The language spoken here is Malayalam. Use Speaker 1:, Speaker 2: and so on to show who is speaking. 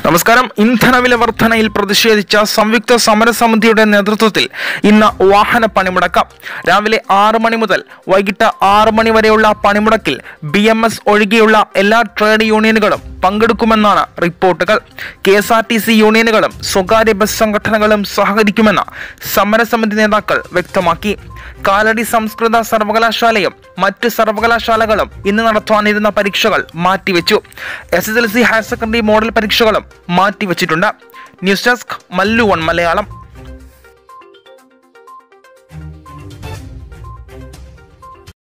Speaker 1: നമസ്കാരം ഇന്ധനവില വർധനയിൽ പ്രതിഷേധിച്ച സംയുക്ത സമരസമിതിയുടെ നേതൃത്വത്തിൽ ഇന്ന് വാഹന പണിമുടക്കം രാവിലെ ആറ് മണി മുതൽ വൈകിട്ട് ആറ് മണി വരെയുള്ള പണിമുടക്കിൽ ബി എം എസ് ഒഴികെയുള്ള എല്ലാ ട്രേഡ് യൂണിയനുകളും പങ്കെടുക്കുമെന്നാണ് റിപ്പോർട്ടുകൾ K S R T C യൂണിയനുകളും സ്വകാര്യ ബസ് സംഘടനകളും സഹകരിക്കുമെന്ന് സമരസമിതി നേതാക്കൾ വ്യക്തമാക്കി കാലടി സംസ്കൃത സർവകലാശാലയും മറ്റ് സർവകലാശാലകളും ഇന്ന് നടത്താനിരുന്ന പരീക്ഷകൾ മാറ്റിവെച്ചു S S L C higher secondary model പരീക്ഷകളും മാറ്റിവെച്ചിട്ടുണ്ട് news desk Mallu one Malayalam